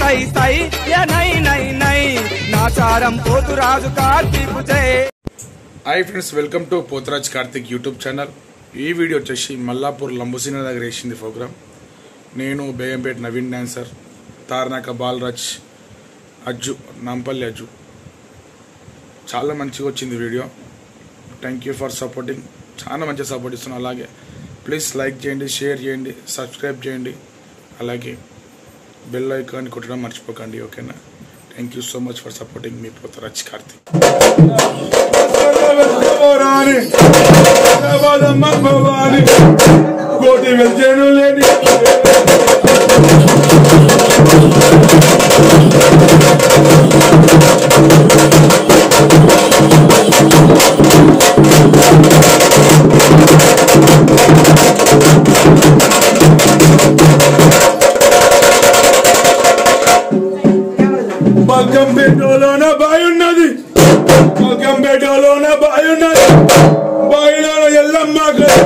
సై సై ఏ నై నై నై నాచారం పోతురాజు కార్తీకు జై hi friends welcome to Potharaj Karthik YouTube channel ఈ వీడియో వచ్చేసి మల్లాపూర్ లంబుసీన దగ్గర వేసింది ప్రోగ్రామ్ నేను బేగంపేట నవీన్ డాన్సర్ తారనాక బాలరాజ్ అజ్జు నాంపల్లి అజ్జు చాలా మంచిగా వచ్చింది video thank you for supporting చాలా మంచిగా సపోర్ట్ ఇస్తున్నాను అలాగే ప్లీజ్ లైక్ చేయండి షేర్ చేయండి సబ్స్క్రైబ్ చేయండి అలాగే బెల్ ఐకాన్ కొట్టడం మర్చిపోకండి ఓకేనా thank you so much for supporting మీ పోతరాజ్ కార్తిక్ భవాని భవాదమ్మ భవాని కోటి వెళ్తేను లేని పక్కం పెట్టోలోన బాయ్ ఉన్నది పక్కం పెట్టోలోన బాయ్ ఉన్నది బాయిలో ఎల్లమ్మ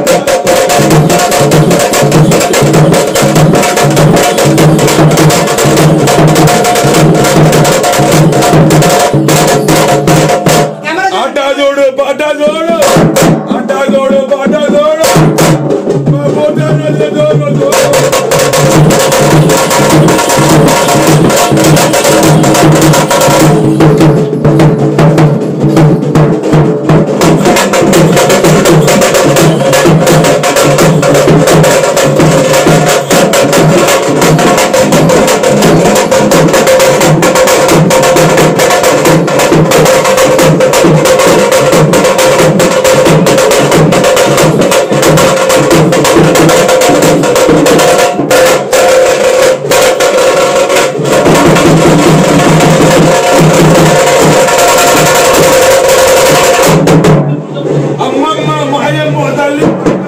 ఆట జోడు పాట జోడు ఆట జోడు పాట జోడు జోడు జోడు అమ్మమ్మ మాయమ్మ తల్లి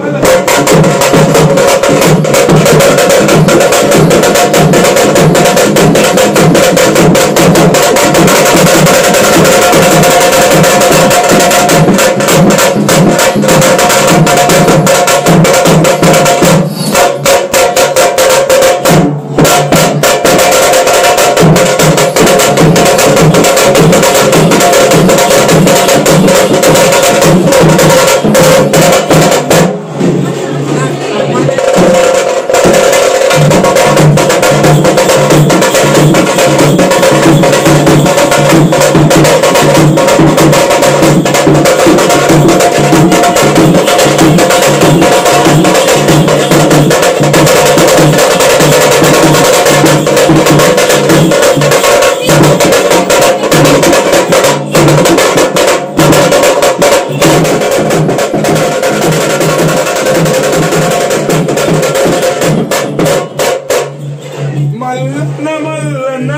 మల్లన్న మల్లన్న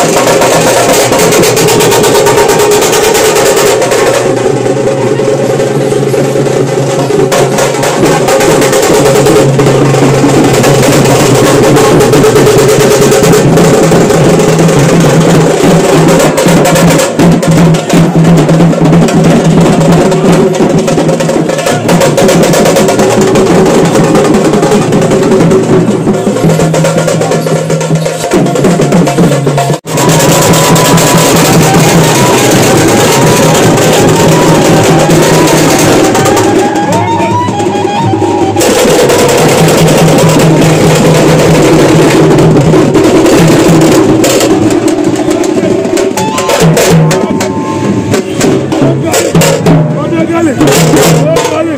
కొట్టగాలి కొట్టగాలి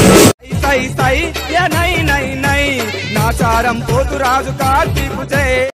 సై సై ఏ నై నై నై నాచారం పోతు రాజు కార్తీకు జై